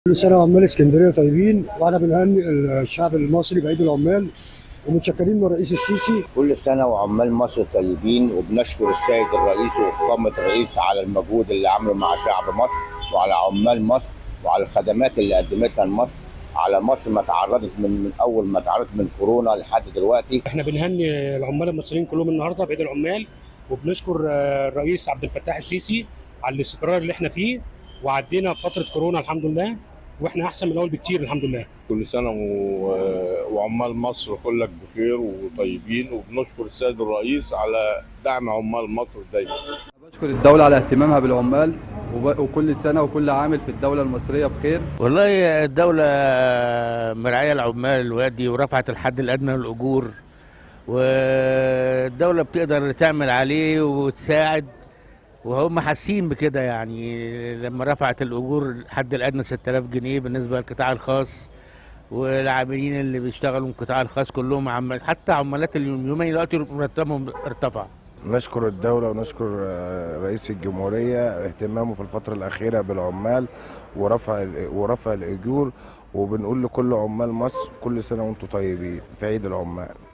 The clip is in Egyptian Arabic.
كل سنة وعمال اسكندرية طيبين واحنا بنهنئ الشعب المصري بعيد العمال ومتشكرين من الرئيس السيسي كل سنة وعمال مصر طيبين وبنشكر السيد الرئيس وفخامة الرئيس على المجهود اللي عمله مع شعب مصر وعلى عمال مصر وعلى الخدمات اللي قدمتها لمصر على مصر ما تعرضت من, من أول ما تعرضت من كورونا لحد دلوقتي احنا بنهني العمال المصريين كلهم النهارده بعيد العمال وبنشكر آه، الرئيس عبد الفتاح السيسي على الاستقرار اللي احنا فيه وعدينا فتره كورونا الحمد لله واحنا احسن من الاول بكتير الحمد لله كل سنة و- وعمال مصر كلك بخير وطيبين وبنشكر السيد الرئيس على دعم عمال مصر دايما بشكر الدولة على اهتمامها بالعمال وب- وكل سنة وكل عامل في الدولة المصرية بخير والله الدولة مرعية العمال الوادي ورفعت الحد الأدنى للأجور والدولة بتقدر تعمل عليه وتساعد وهم حاسين بكده يعني لما رفعت الأجور الحد الأدنى 6000 جنيه بالنسبة للقطاع الخاص والعاملين اللي بيشتغلوا في القطاع الخاص كلهم عمال حتى عمالات اليومين دلوقتي مرتبهم ارتفع نشكر الدولة ونشكر آه، رئيس الجمهورية اهتمامه في الفترة الأخيرة بالعمال ورفع ال- ورفع الأجور وبنقول لكل عمال مصر كل سنة وانتم طيبين في عيد العمال